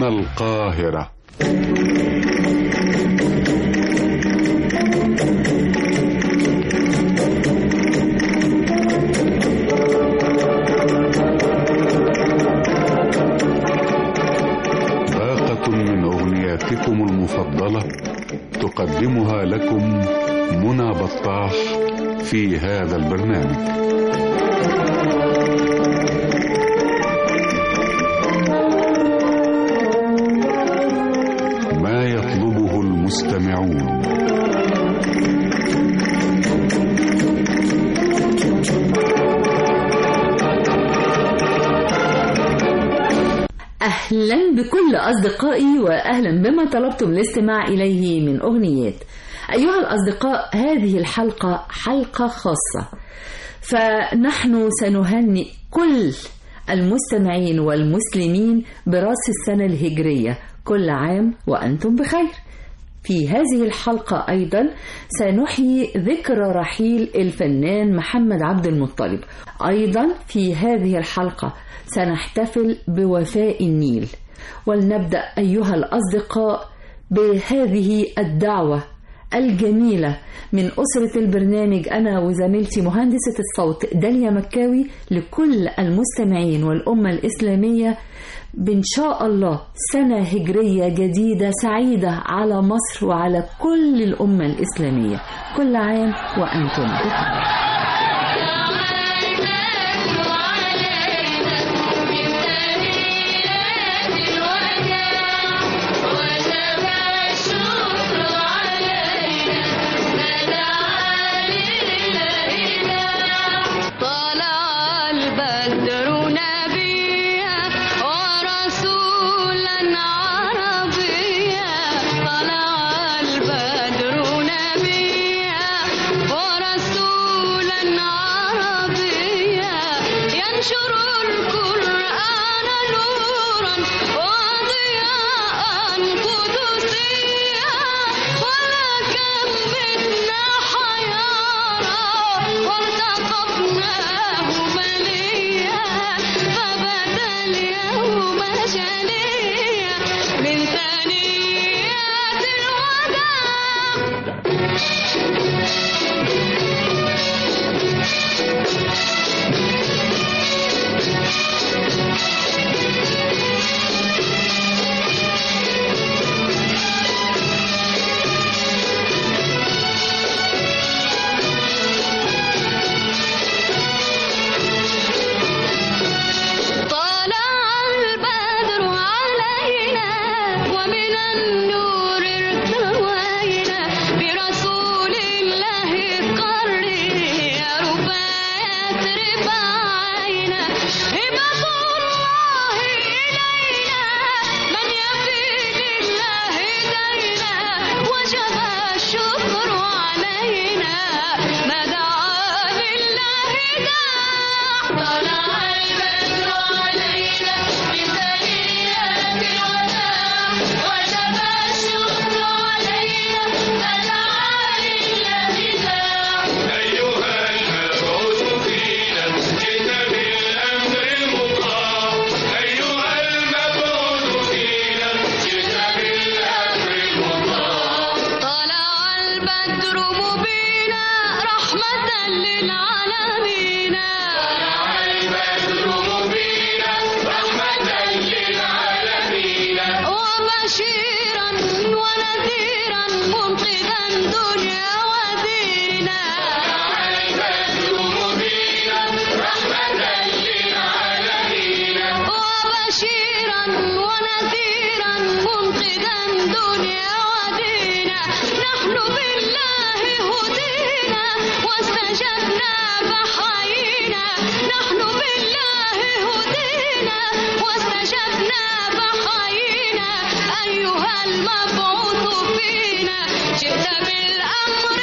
هنا القاهرة باقة من أغنياتكم المفضلة تقدمها لكم منى بطاح في هذا البرنامج ما يطلبه المستمعون أهلا بكل أصدقائي وأهلا بما طلبتم الاستماع إليه من أغنيات أيها الأصدقاء هذه الحلقة حلقة خاصة فنحن سنهنئ كل المستمعين والمسلمين برأس السنة الهجرية كل عام وأنتم بخير في هذه الحلقة أيضا سنحيي ذكرى رحيل الفنان محمد عبد المطلب أيضا في هذه الحلقة سنحتفل بوفاء النيل ولنبدأ أيها الأصدقاء بهذه الدعوة الجميلة من أسرة البرنامج أنا وزميلتي مهندسة الصوت داليا مكاوي لكل المستمعين والأمة الإسلامية بإن شاء الله سنة هجرية جديدة سعيدة على مصر وعلى كل الأمة الإسلامية كل عام وأنتم بخير طلع البدر نبيا ورسولا عربيا طلع البدر نبيا ورسولا عربيا ينشر القرآن نورا وضياء قدسيا ولكم منا حيارى وارتقبناه مليا فبدا اليوم جليا من ثنيات الوداع طلع البدر علينا ومن النور ارتوينا برسول الله قري يا رباية رباعينا هبة الله إلينا من يفي لله دينا وجب الشكر علينا ما دعا لله داع طلع البدر علينا بثنيات الوداع وجب الشكر علينا ما دعا لله داع أيها المبعوث فينا جئت بالأمر المطاع أيها المبعوث فينا جئت بالأمر المطاع طلع البدر مبينا رحمة للعالمين البدر مبينا رحمة للعالمين وبشيرا ونذيرا منقذا دنيا ودينا البدر مبينا رحمة للعالمين وبشيرا ونذيرا منقذا دنيا ودينا نحن بالله هدينا واستجبنا فحيينا نحن بالله هدينا واستجبنا فحيينا أيها المبعوث فينا جئت بالأمر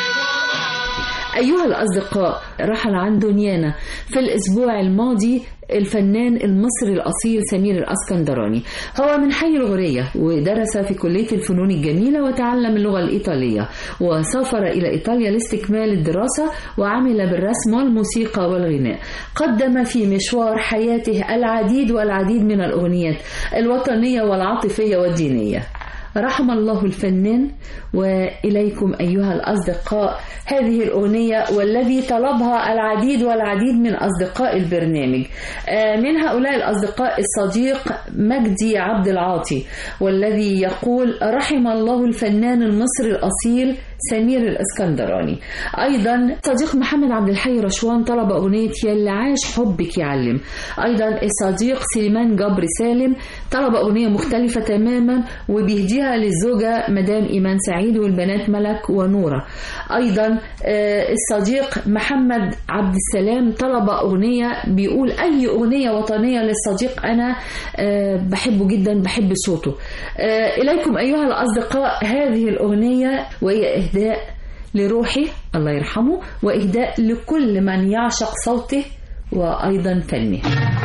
المطاع أيها الأصدقاء رحل عن دنيانا في الأسبوع الماضي الفنان المصري الأصيل سمير الأسكندراني هو من حي الغورية ودرس في كلية الفنون الجميلة وتعلم اللغة الإيطالية وسافر إلى إيطاليا لاستكمال الدراسة وعمل بالرسم والموسيقى والغناء قدم في مشوار حياته العديد والعديد من الأغنيات الوطنية والعاطفية والدينية رحم الله الفنان وإليكم أيها الأصدقاء هذه الأغنية والذي طلبها العديد والعديد من أصدقاء البرنامج آه، من هؤلاء الأصدقاء الصديق مجدي عبد العاطي والذي يقول رحم الله الفنان المصري الأصيل سمير الاسكندراني ايضا صديق محمد عبد الحي رشوان طلب اغنيه يا اللي عاش حبك يعلم ايضا الصديق سليمان جبر سالم طلب اغنيه مختلفه تماما وبيهديها للزوجه مدام ايمان سعيد والبنات ملك ونوره ايضا آه، الصديق محمد عبد السلام طلب اغنيه بيقول اي اغنيه وطنيه للصديق انا آه، بحبه جدا بحب صوته آه، اليكم ايها الاصدقاء هذه الاغنيه وهي اهداء لروحي الله يرحمه واهداء لكل من يعشق صوته وايضا فنه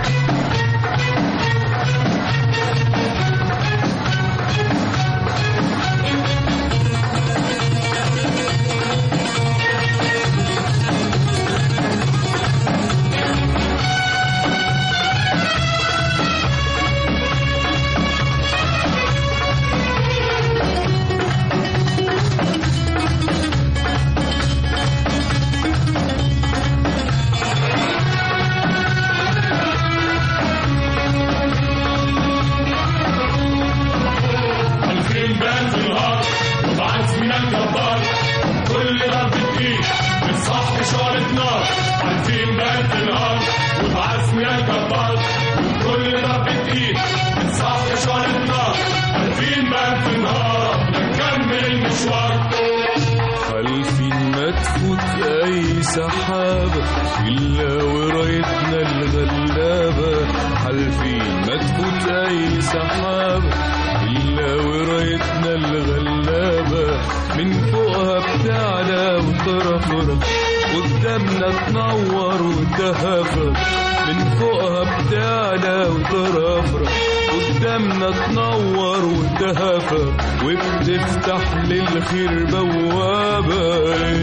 الفين بان في الهار وبعز من الجبار كل ضربة ايد بالصح شعلة نار الفين بان في الهار وبعز من الجبار كل ضربة ايد بالصح شعلة نار الفين بان في النهار نكمل المشوار عارفين ما تفوت اي سحابة الا ورايتنا الغلابة عارفين ما تفوت اي سحابة الا ورايتنا الغلابة من فوقها بتعلى وترفرف قدامنا تنور وتهفى من فوقها بتعلى وترفرف قدامنا تنور وتهفى وبتفتح للخير بوابة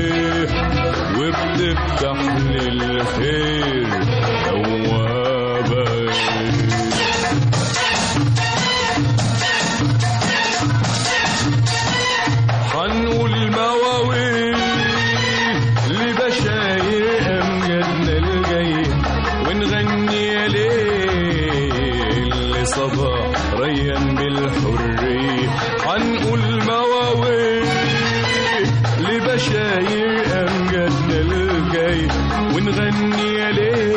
وبتفتح للخير بوابة حنقول مواويل لبشاير أمجادنا الجاي ونغني يا ليل لصباح ريان بالحرية حنقول مواويل لبشاير أمجادنا الجاي ونغني يا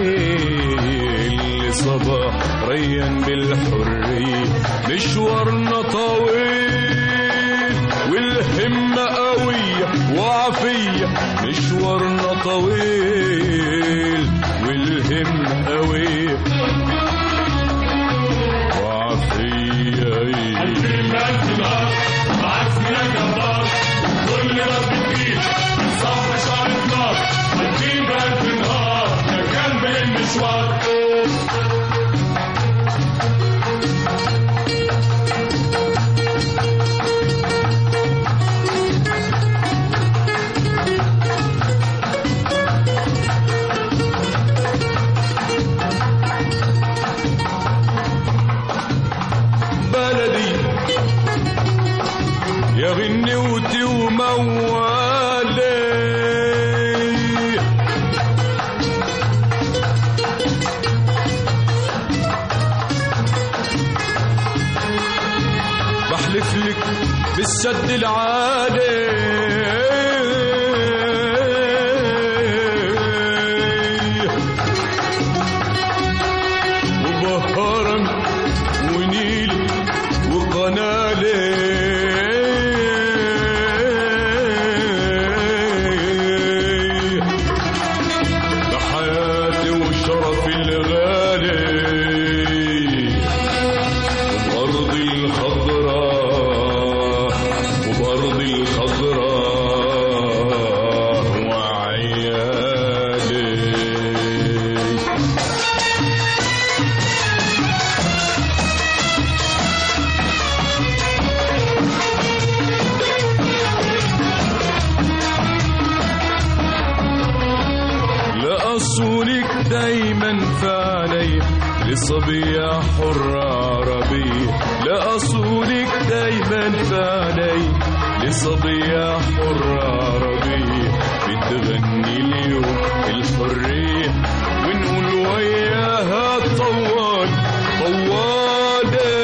ليل لصباح ريان بالحرية مشوارنا طويل والهمة قوية وعافية مشوارنا طويل والهمة قوية وعافية الفين بان في الهار وبعز من الجبار كل ضربة ايد بالصح شعلة نار الفين بان في النهار نكمل المشوار بلدي يا غنوتي وموالي بحلف لك بالسد العالي وبهرم ونيلي وقنالي بحياتي وشرفي الغالي وبأرضي الخضراء وبأرضي الخضراء لصبية حرة عربية لأصولك دايما في عيني لصبية حرة عربية بتغني اليوم الحرية ونقول وياها طوال طوالي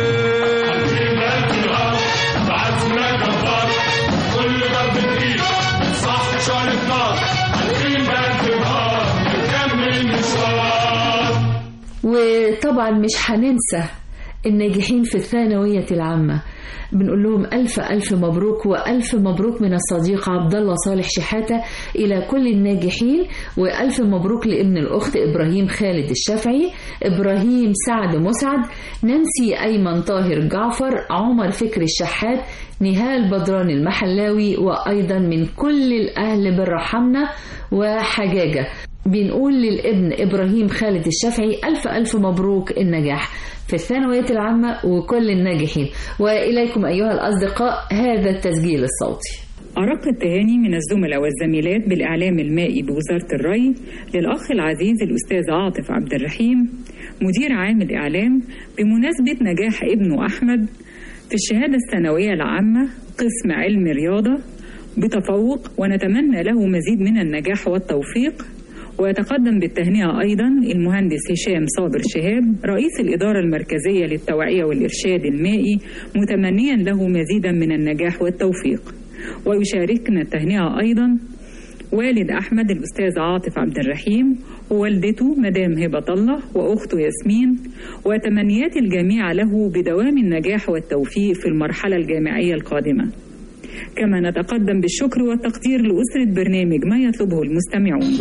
بعزمنا جبار كل ضرب تقيل صح شعلة نار الحين بقت نهار نكمل مشوار وطبعا مش هننسى الناجحين في الثانوية العامة بنقول لهم ألف ألف مبروك وألف مبروك من الصديق عبد الله صالح شحاتة إلى كل الناجحين وألف مبروك لابن الأخت إبراهيم خالد الشافعي إبراهيم سعد مسعد نانسي أيمن طاهر جعفر عمر فكري الشحات نهال بدران المحلاوي وأيضا من كل الأهل بالرحمنة وحجاجة بنقول للابن إبراهيم خالد الشافعي ألف ألف مبروك النجاح في الثانوية العامة وكل الناجحين وإليكم أيها الأصدقاء هذا التسجيل الصوتي أرق التهاني من الزملاء والزميلات بالإعلام المائي بوزارة الري للأخ العزيز الأستاذ عاطف عبد الرحيم مدير عام الإعلام بمناسبة نجاح ابنه أحمد في الشهادة الثانوية العامة قسم علم رياضة بتفوق ونتمنى له مزيد من النجاح والتوفيق ويتقدم بالتهنئة أيضا المهندس هشام صابر شهاب رئيس الإدارة المركزية للتوعية والإرشاد المائي متمنيا له مزيدا من النجاح والتوفيق ويشاركنا التهنئة أيضا والد أحمد الأستاذ عاطف عبد الرحيم ووالدته مدام هبة الله وأخته ياسمين وتمنيات الجميع له بدوام النجاح والتوفيق في المرحلة الجامعية القادمة كما نتقدم بالشكر والتقدير لأسرة برنامج ما يطلبه المستمعون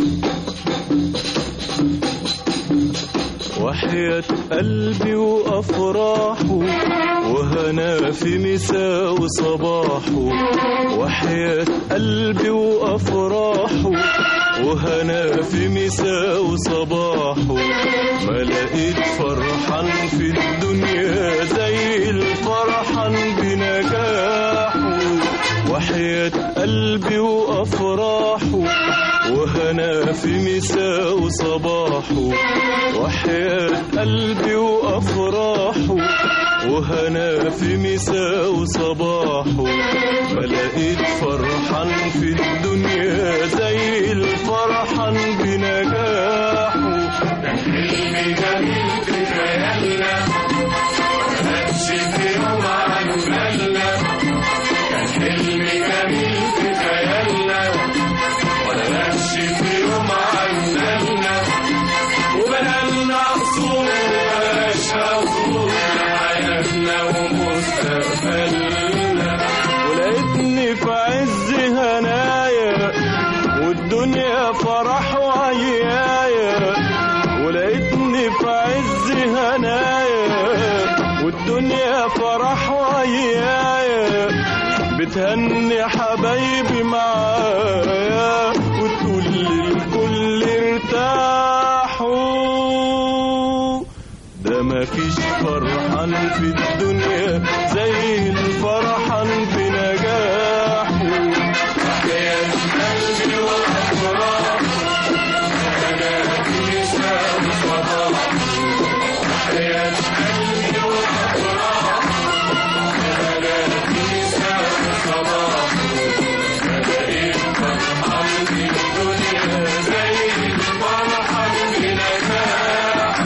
وحياة قلبي وأفراحه وهنا في مساء وصباحه وحياة قلبي وأفراحه وهنا في مساء وصباحه ما لقيت فرحان في الدنيا زي الفرحان بنجاحه وحياة قلبي وأفراحه وهنا في مساء وصباحه وحياة قلبي وأفراحه وهنا في مساء وصباحه ما لقيت فرحان في الدنيا زي الفرحان بنجاحه حلم جميل في خيالنا ماتش في يوم عن بالنا كان حلم جميل في خيالنا ولا ماتش في يوم عن بالنا وبنالنا قصور وبلاش قصور حياتنا ومستقبلنا ولقيتني في عز هنايا والدنيا فرح وعيايا ولقيتني في عز هنايا والدنيا فرح وعيايا بتهني حبايبي معايا وتقول للكل ارتاحوا ده مفيش فرحان في الدنيا زي الفرحان بنجاحه حياة قلبي وأفراح أنا في مساء وصباح حياة قلبي وأفراح أنا في مساء وصباح بقيت فرحان في الدنيا زي الفرحان بنجاحه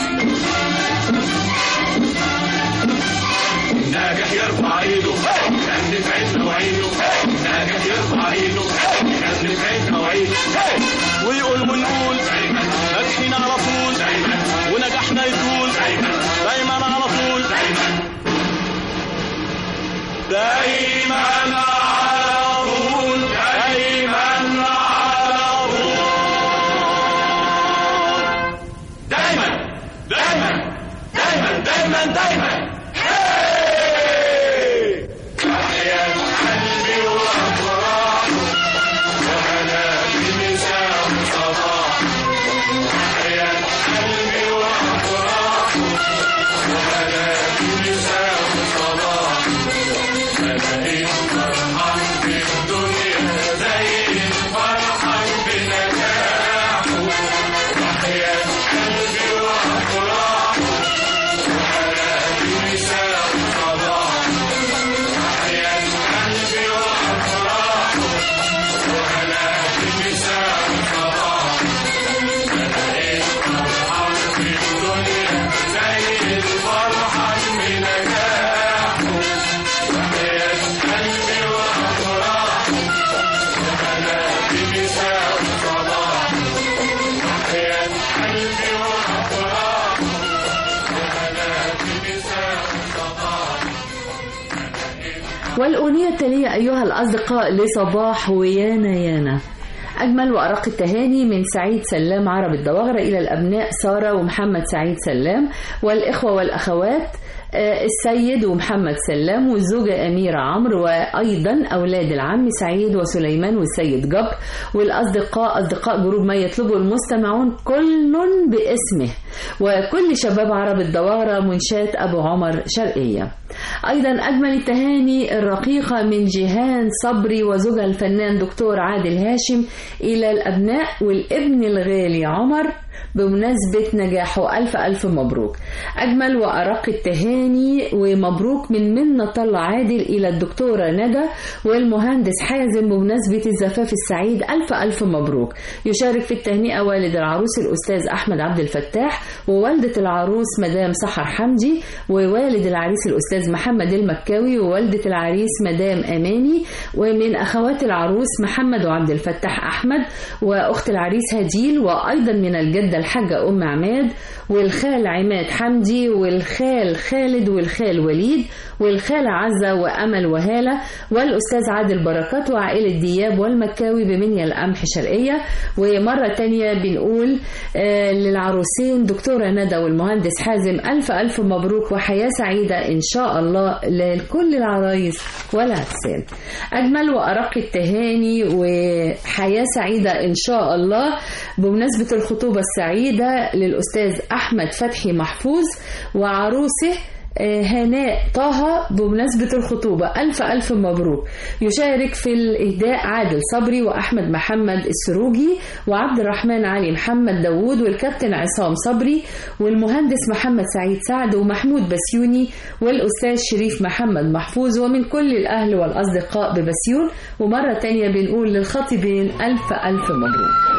ناجح يرفع ايده كان في عينه وعينه ناجح يرفع ايده كان في عينه وعينه ويقول ونقول ناجحين على طول ونجاحنا يطول دايما على طول دايما على طول دايما على طول دايما دايما دايما دايما دايما حياة قلبي وأفراحه وأنا في مساء وصباح حياة قلبي وأفراحه وأنا في مساء وصباح بقيت فرحان في الدنيا زي الفرحان بنجاحه وحياة قلبي وأفراحه ميت فرحان بنجاحه وحياة قلبي وأفراحه وبناتي مساء وصباحه وحياة قلبي وأفراحه وبناتي مساء وصباحه والأغنية التالية أيها الأصدقاء لصباح ويانا يانا أجمل وأرق التهاني من سعيد سلام عرب الدواغرة إلى الأبناء سارة ومحمد سعيد سلام والإخوة والأخوات آه، السيد ومحمد سلام والزوجة أميرة عمرو وأيضا أولاد العم سعيد وسليمان والسيد جبر والأصدقاء أصدقاء جروب ما يطلبه المستمعون كل باسمه وكل شباب عرب الدوارة منشاة أبو عمر شرقية أيضا أجمل التهاني الرقيقة من جيهان صبري وزوجها الفنان دكتور عادل هاشم إلى الأبناء والابن الغالي عمر بمناسبة نجاحه ألف ألف مبروك أجمل وأرق التهاني ومبروك من منة طلع عادل إلى الدكتورة ندى والمهندس حازم بمناسبة الزفاف السعيد ألف ألف مبروك يشارك في التهنئة والد العروس الأستاذ أحمد عبد الفتاح ووالدة العروس مدام سحر حمدي ووالد العريس الأستاذ محمد المكاوي ووالدة العريس مدام أماني ومن أخوات العروس محمد وعبد الفتاح أحمد وأخت العريس هديل وأيضا من الجدة الحاجة أم عماد والخال عماد حمدي والخال خالد والخال وليد والخالة عزة وأمل وهالة والأستاذ عادل بركات وعائلة دياب والمكاوي بمنيا القمح شرقية ومرة تانية بنقول آه، للعروسين دكتورة ندى والمهندس حازم ألف ألف مبروك وحياة سعيدة إن شاء الله لكل العرايس والعرسان أجمل وأرق التهاني وحياة سعيدة إن شاء الله بمناسبة الخطوبة السعيدة للأستاذ أحمد فتحي محفوظ وعروسه آه، هناء طه بمناسبة الخطوبة ألف ألف مبروك يشارك في الإهداء عادل صبري وأحمد محمد السروجي وعبد الرحمن علي محمد داوود والكابتن عصام صبري والمهندس محمد سعيد سعد ومحمود بسيوني والأستاذ شريف محمد محفوظ ومن كل الأهل والأصدقاء ببسيون ومرة تانية بنقول للخطيبين ألف ألف مبروك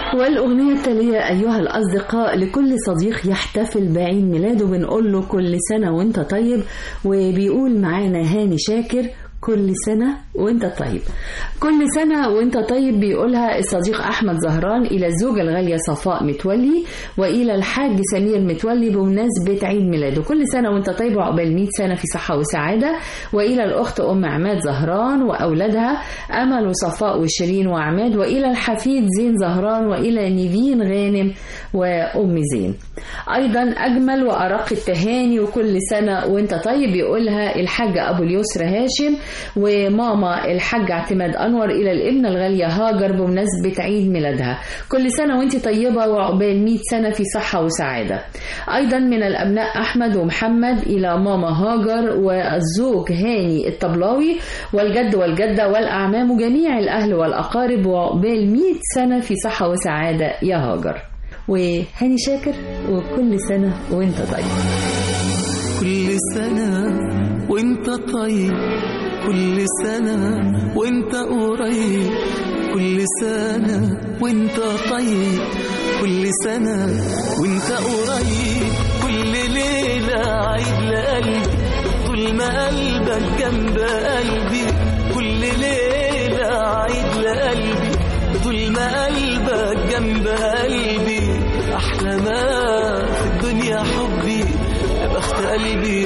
والأغنية التالية أيها الأصدقاء لكل صديق يحتفل بعيد ميلاده بنقول له كل سنة وانت طيب وبيقول معانا هاني شاكر كل سنة وانت طيب كل سنة وانت طيب بيقولها الصديق أحمد زهران إلى الزوجة الغالية صفاء متولي وإلى الحاج سمير متولي بمناسبة عيد ميلاده كل سنة وانت طيب وعقبال 100 سنة في صحة وسعادة وإلى الأخت أم عماد زهران وأولادها أمل وصفاء وشيرين وعماد وإلى الحفيد زين زهران وإلى نيفين غانم وأم زين أيضا أجمل وأرق التهاني وكل سنة وانت طيب يقولها الحاج أبو اليسر هاشم وماما الحاج اعتماد أنور إلى الابنة الغالية هاجر بمناسبة عيد ميلادها كل سنة وانت طيبة وعقبال 100 سنة في صحة وسعادة أيضا من الأبناء أحمد ومحمد إلى ماما هاجر والزوج هاني الطبلاوي والجد والجدة والأعمام وجميع الأهل والأقارب وعقبال 100 سنة في صحة وسعادة يا هاجر وهاني شاكر وكل سنة وانت طيب كل سنة وانت طيب كل سنة وانت قريب كل سنة وانت طيب كل سنة وانت قريب كل ليلة عيد لقلبي طول ما قلبك جنب قلبي كل ليلة عيد لقلبي طول ما قلبك جنب قلبي أحلى ما في الدنيا حبي يا بخت قلبي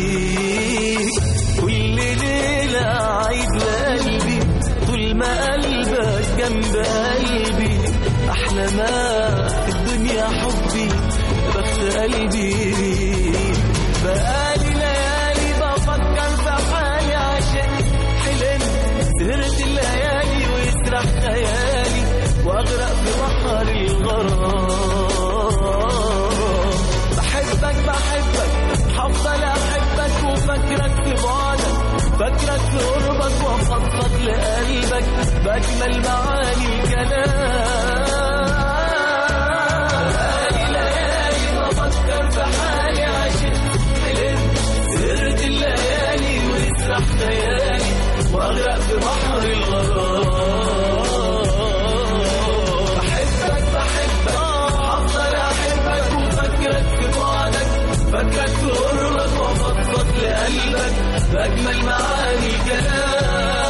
بيك كل ليلة عيد لقلبي طول ما قلبك جنب قلبي أحلى ما في الدنيا حبي يا بخت قلبي بيك بقالي ليالي بفكر في حالي عشان حلمت سهرت الليالي ويسرح خيالي واغرق في بحر الغرام بحبك بحبك هفضل احبك وفاكرك في بعدك فاكرك في قربك وافضفض لقلبك باجمل معاني الكلام بقالي ليالي بفكر في حالي عشان حلمت سهرت الليالي ويسرح خيالي واغرق في بحر الغرام بحبك بحبك هفضل احبك وفكرك في بعدك فكرك في قربك وافضفض لقلبك باجمل معاني الكلام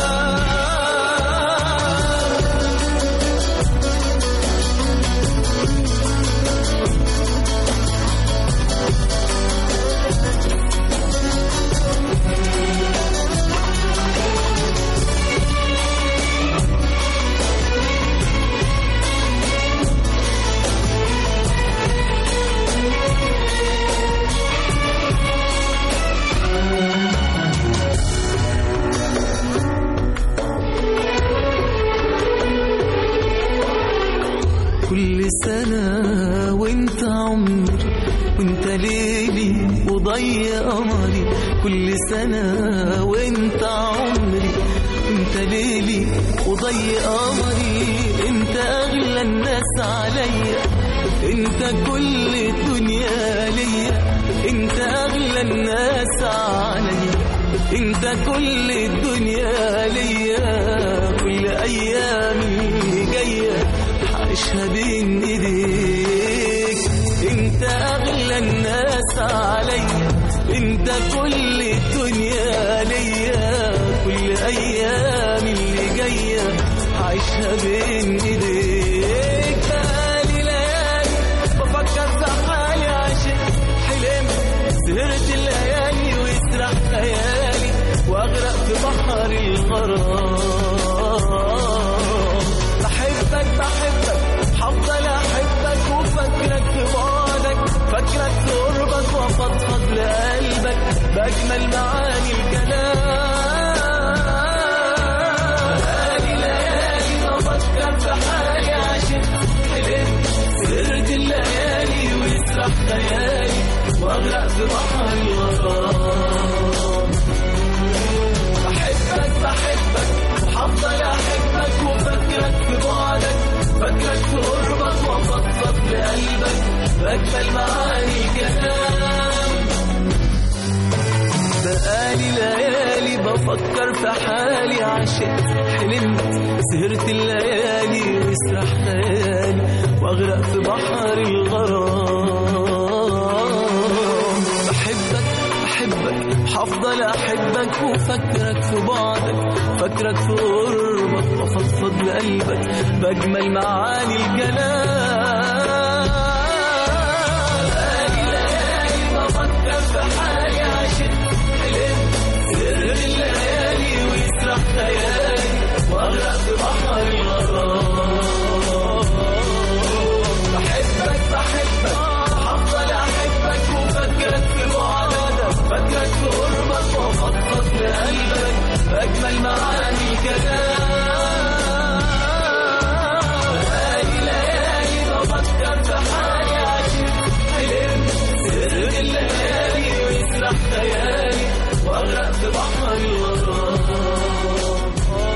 كل سنة وانت عمري وانت ليلي وضي قمري كل سنة وانت عمري وانت ليلي وضي قمري انت اغلى الناس عليا انت كل الدنيا ليا انت اغلى الناس عليا انت كل الدنيا ليا كل ايامي جايه عايشها بين ايديك انت اغلى الناس عليا انت كل الدنيا ليا كل ايام اللي جايه عايشها بين ايديك بقالي ليالي بفكر في حالي عشان حلمت سهرت الليالي ويسرح خيالي واغرق في بحر الغرام بحبك بحبك هفضل احبك وفكرك في بعدك فكرك في قربك وافضفض لقلبك باجمل معاني الكلام بقالي ليالي بفكر في حالي عشان حلمت سهرت الليالي ويسرح خيالي واغرق في بحر الغرام بحبك بحبك وهفضل احبك وفكرك في بعدك فكرك في قربك وافضفض لقلبك باجمل معاني الكلام بقالي ليالي بفكر في حالي عشان حلمت سهرت الليالي ويسرح خيالي واغرق في بحر الغرام بحبك بحبك حفضل احبك وفكرك في بعدك فكرك في قربك وافضفض لقلبك باجمل معاني الكلام ليالي ليالي بفكر في حالي عشان حلمت سر الليالي ويسرح خيالي واغرق في بحر الغرام بحبك بحبك هفضل احبك وفكرك في بعدك فكرك في قربك وافضفض لقلبك باجمل معاني الكلام ليالي ليالي بفكر في حالي عشان حلمت سر الليالي ويسرح خيالي واغرق في بحر الغرام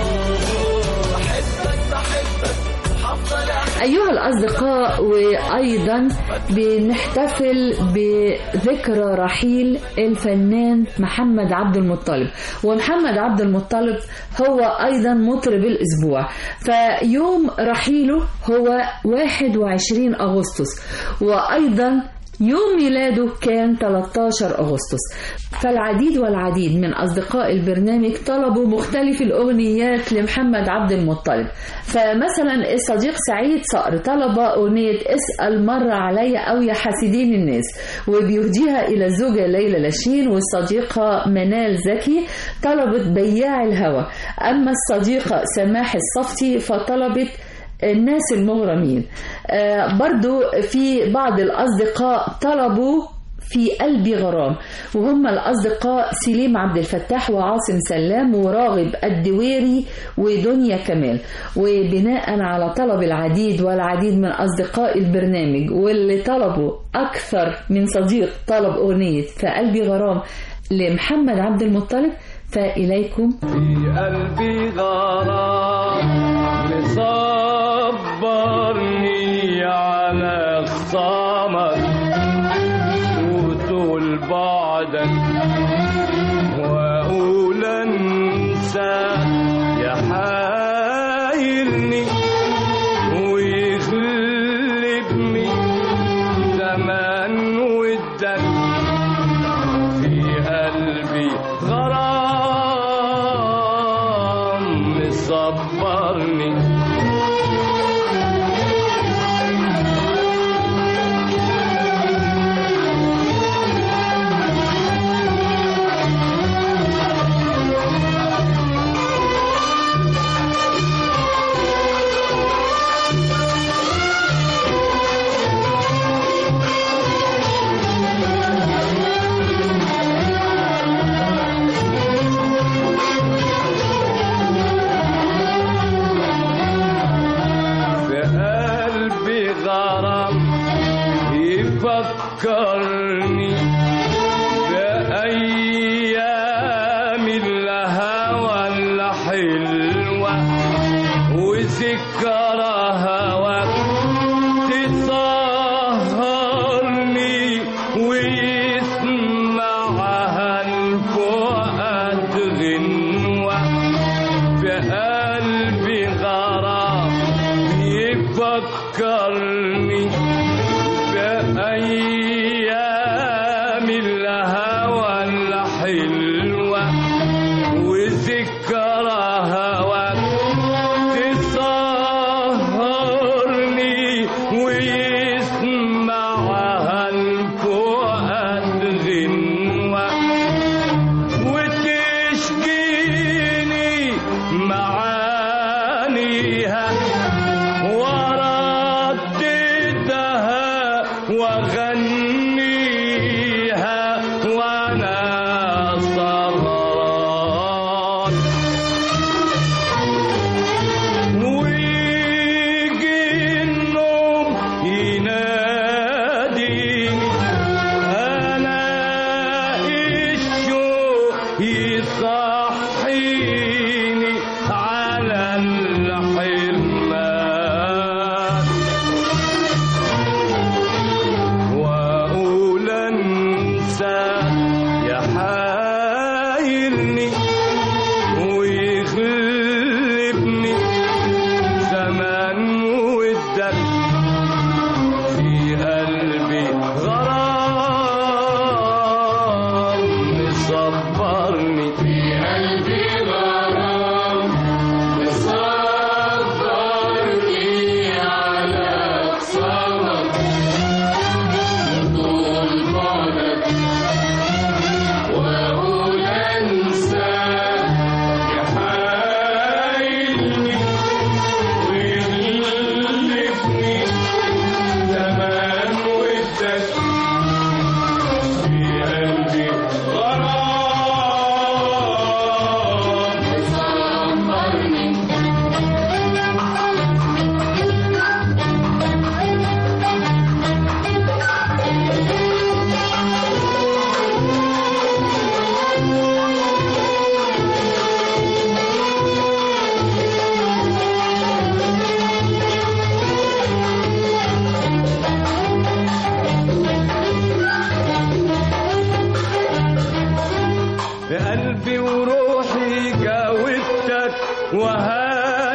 بحبك بحبك وهفضل احبك أيها الأصدقاء وأيضا بنحتفل بذكرى رحيل الفنان محمد عبد المطلب ومحمد عبد المطلب هو أيضا مطرب الأسبوع فيوم رحيله هو 21 أغسطس وأيضا يوم ميلاده كان 13 أغسطس فالعديد والعديد من أصدقاء البرنامج طلبوا مختلف الأغنيات لمحمد عبد المطلب فمثلا الصديق سعيد صقر طلب أغنية اسأل مرة عليا أو يا حاسدين الناس وبيهديها إلى الزوجة ليلى لاشين والصديقة منال زكي طلبت بياع الهوى أما الصديقة سماح الصفتي فطلبت الناس المغرمين آه برضو في بعض الأصدقاء طلبوا في قلبي غرام وهم الأصدقاء سليم عبد الفتاح وعاصم سلام وراغب الدويري ودنيا كمال وبناء على طلب العديد والعديد من أصدقاء البرنامج واللي طلبوا أكثر من صديق طلب أغنية في قلبي غرام لمحمد عبد المطلب فإليكم في قلبي غرام مصبرني على خصامك وطول بعدك واقول انسى يحايرني ويغلبني زمان ودك في قلبي غرام مصبرني في قلبي غرام يفكرني بأيام الهوى الحلوة وذكرى هواك تسهرني ويسمعها الفؤاد غنوة في قلبي غرام يفكرني بأيام الهوى الحلوة وذكرى هواك تسهرني ويسمعها الفؤاد غنوة وتشجيني معانيها ورددها واغنيها وانا سهران ويجي النوم يناديني الاقي الشوق يصحيني على الحلم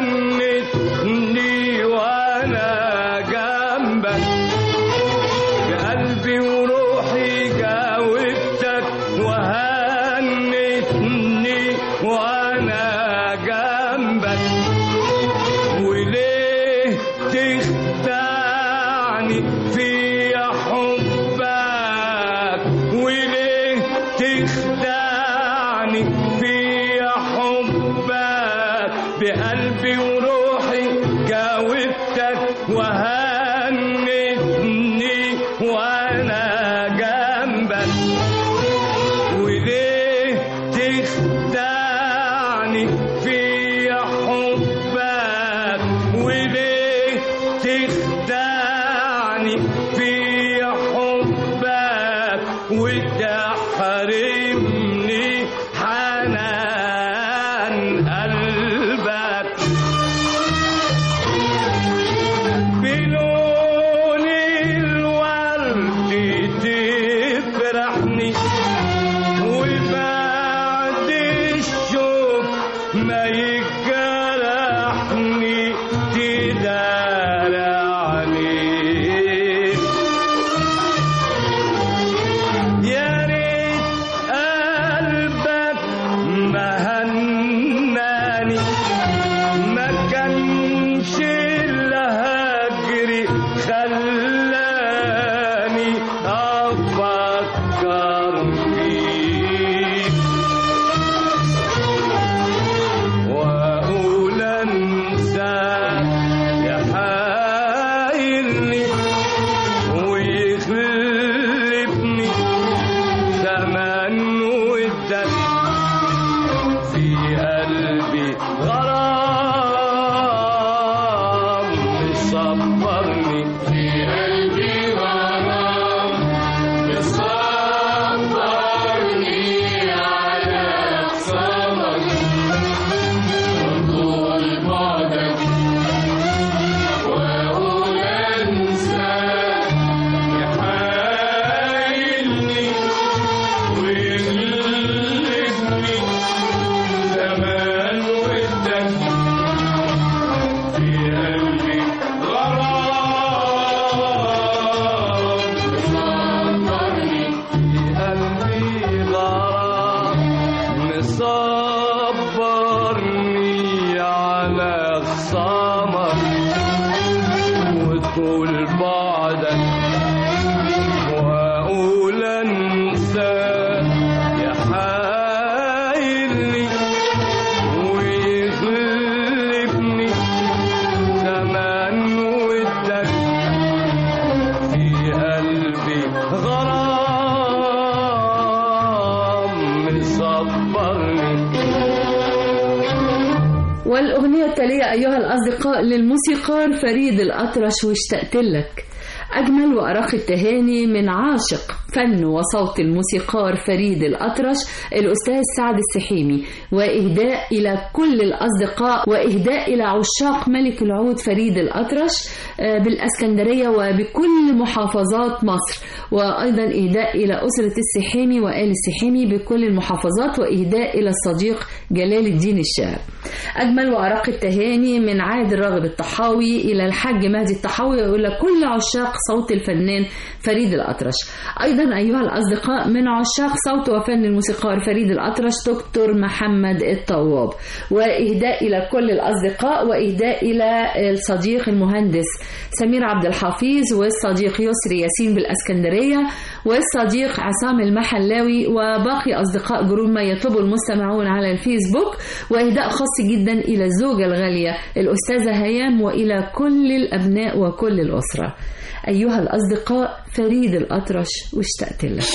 وهنتني وانا جنبك بقلبي وروحي جاوبتك وهنتني وانا جنبك وليه تخدعني في حبك وليه تخدعني في حبك بقلبي وروحي جاوبتك وهنتني وانا جنبك وليه تخدعني في حبك وليه تخدعني في حبك وتحرمني حنان قلبك بلون الورد تفرحني وبعد الشوق ما يجرحني تدار عليك يا ريت قلبك مهناني ما كانش الهجر خلاني افكر فيك واقول انساك يحايلني ويغلبني زمان ودك في قلبي غرام مصبرني في قلبي غرام مصبرني على خصامك وطول بعدك واقول انساك يحايلني ويغلبني زمان ودك في قلبي غرام مصبرني في قلبي غرام مصبرني على خصامك وطول بعدك واقول انساك يا حايلني ويغلبني زمان ودك في قلبي غرام مصبرني والأغنية التالية أيها الأصدقاء للموسيقار فريد الأطرش واشتقت لك أجمل وأرق التهاني من عاشق فن وصوت الموسيقار فريد الأطرش الأستاذ سعد السحيمي وإهداء إلى كل الأصدقاء وإهداء إلى عشاق ملك العود فريد الأطرش آه، بالأسكندرية وبكل محافظات مصر وأيضا إهداء إلى أسرة السحيمي وآل السحيمي بكل المحافظات وإهداء إلى الصديق جلال الدين الشاعر أجمل وأرق التهاني من عادل راغب الطحاوي إلى الحاج مهدي الطحاوي وإلى كل عشاق صوت الفنان فريد الأطرش أيضا أيها الأصدقاء من عشاق صوت وفن الموسيقار فريد الأطرش دكتور محمد الطواب وإهداء إلى كل الأصدقاء وإهداء إلى الصديق المهندس سمير عبد الحفيظ والصديق يسري ياسين بالأسكندرية والصديق عصام المحلاوي وباقي أصدقاء جروب ما يطلبه المستمعون على الفيسبوك وإهداء خاص جدا إلى الزوجة الغالية الأستاذة هيام وإلى كل الأبناء وكل الأسرة أيها الأصدقاء فريد الأطرش واشتقت لك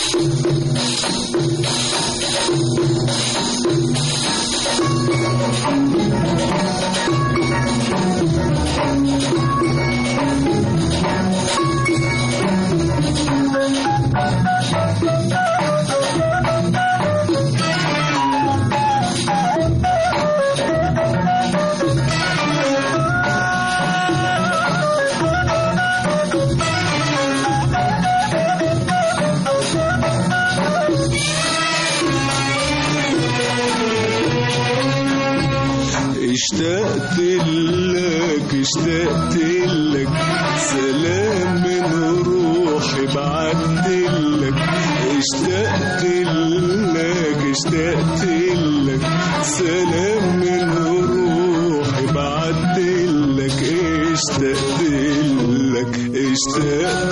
لك اشتقت لك سلام من روحي بعت لك اشتقت لك اشتقت لك سلام من روحي بعت لك اشتقت لك اشتقت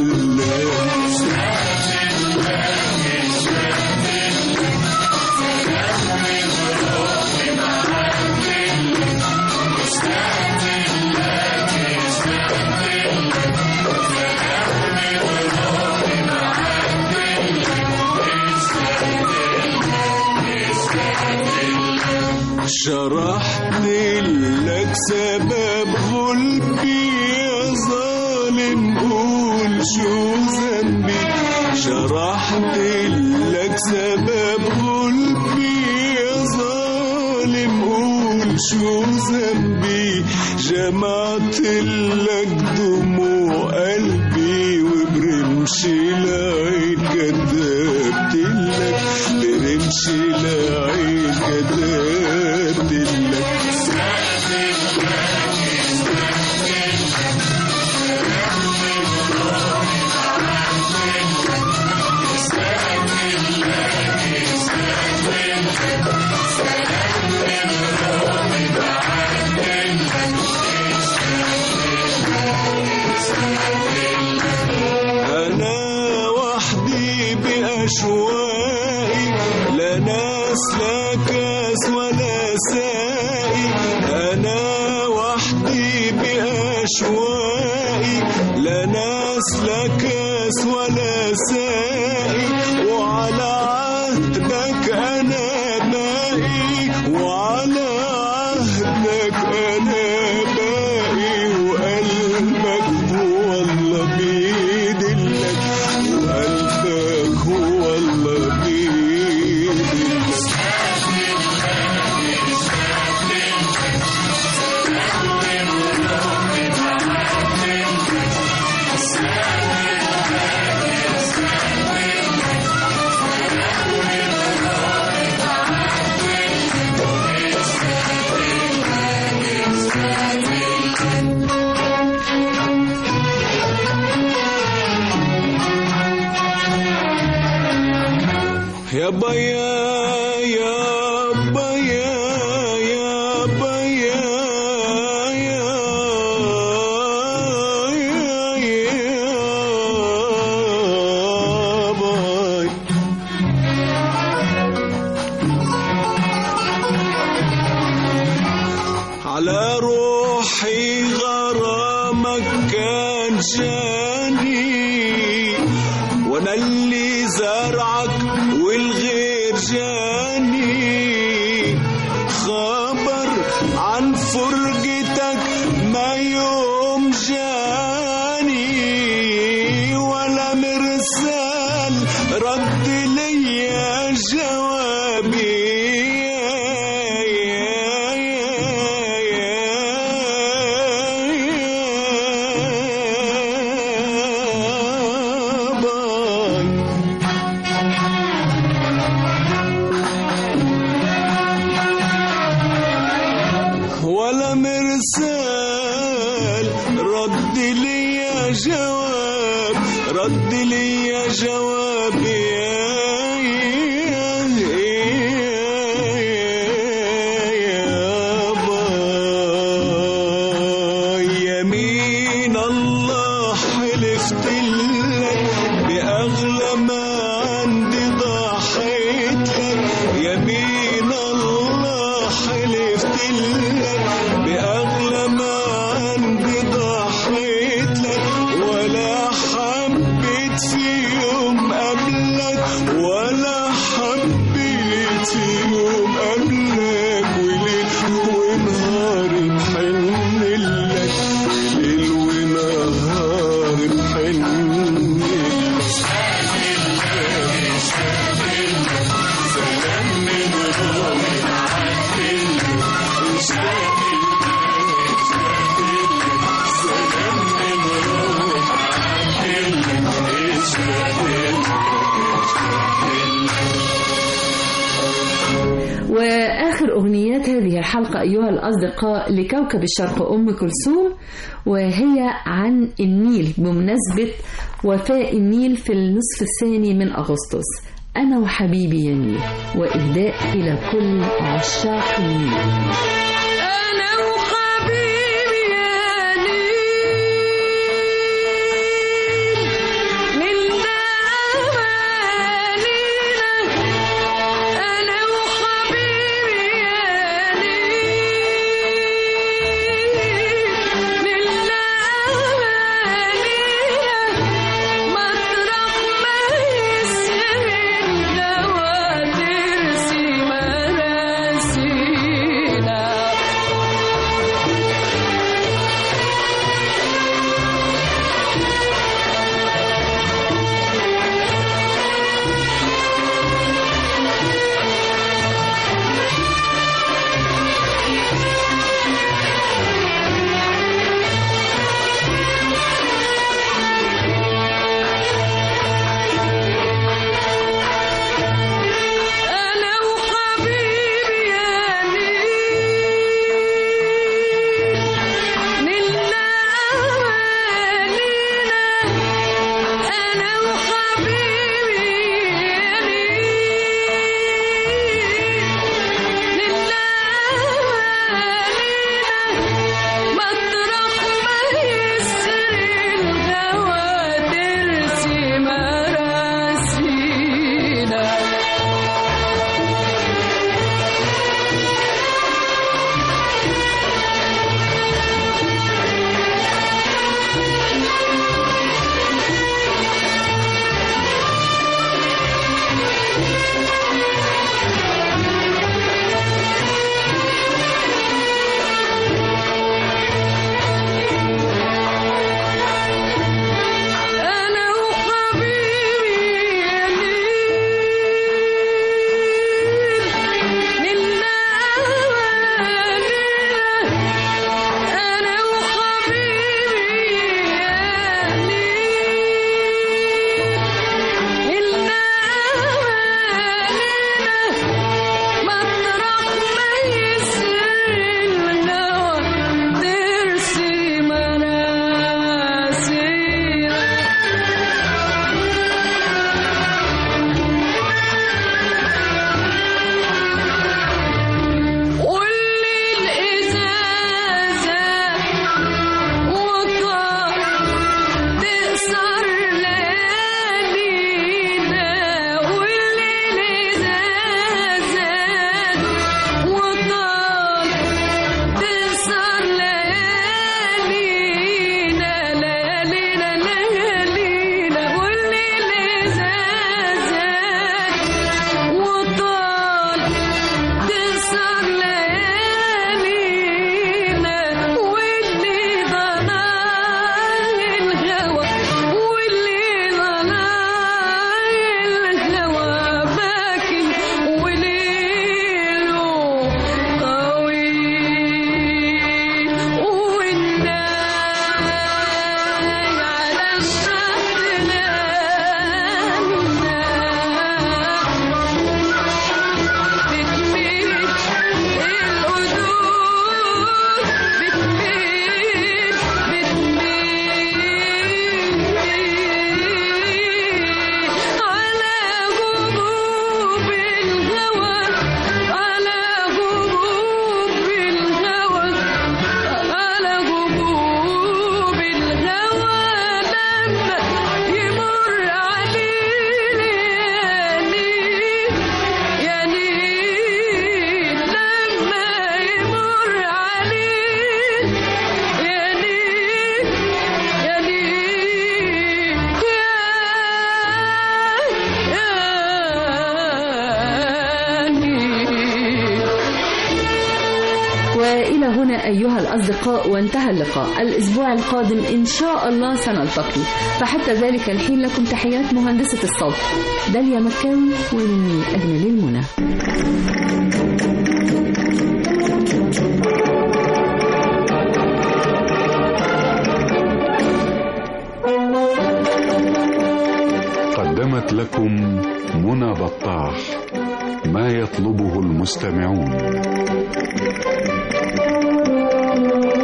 لك شرحت لك سبب غلبي يا ظالم قول شو ذنبي شرحت لك سبب غلبي يا ظالم قول شو ذنبي جمعت لك دموع قلبي وبرمش العين كذبت لك برمش العين كذبت لك أنا وحدي بأشواقي لا ناس لا كاس ولا سائي أنا وحدي بأشواقي لا ناس لا كاس ولا سائي وعلى عهدك أنا باقي وعلى عهدك أنا باقي وقلبك هو الله بيدلك وقلبك هو الله بيدلك يا بيا يا بيا يا بيا يا يا يا باي على روحي غرامك كان جاني وانا اللي زرعك والغير جاني خبر عن فرقتك ما يوم جاني ولا مرسال رد ليا جوابي باي ولا مرسال رد لي يا جواب رد لي يا جواب يا يا باي يمين الله حلفت لك بأغلى ما عندي ضحيت لك يمين الله حلفت لك بأغلى ما عندي ضحيت لك ولا حبيت في يوم قبلك ولا حبيت في يوم قبلك وليل ونهار بحن لك ليل ونهار بحن لك وآخر أغنيات أغنيات هذه الحلقة أيها الأصدقاء لكوكب الشرق أم كلثوم وهي عن النيل بمناسبة وفاء النيل في النصف الثاني من أغسطس أنا وحبيبي يا نيل وإهداء إلى كل عشاق النيل أنا وحبيبي يا نيل منا أمانينا أنا وحبيبي يا نيل منا أمانينا مطرح ما يسر الهوى ترسي مراسينا أنا وحبيبي يا نيل منا أمانينا أنا وحبيبي يا نيل منا أمانينا مطرح ما يسر الهوى ترسي مراسينا أنا وحبيبي يا نيل منا أمانينا أنا وحبيبي يا نيل منا أمانينا مطرح ما يسر الهوى ترسي مراسينا واللي الإزازة وقع تقصر ليالينا واللي الإزازة وقع تقصر ليالينا ليالينا ليالينا واللي الإزازة وطال تسهر ليالينا واللي ضناي الهوى واللي ضناي الهوى باكي وليله طويل والناي على الشط لنا بتميل القدور بتميل بتميل على غروب الهوى على غروب الهوى على غروب الهوى لما يمر علينا يا نيل لما يمر عليك يا نيل يا نيل يا نيل وإلى هنا أيها الأصدقاء وانتهى اللقاء الأسبوع القادم إن شاء الله سنلتقي فحتى ذلك الحين لكم تحيات مهندسة الصوت داليا مكاوي ومني أجمل المنى قدمت لكم منى بطاح ما يطلبه المستمعون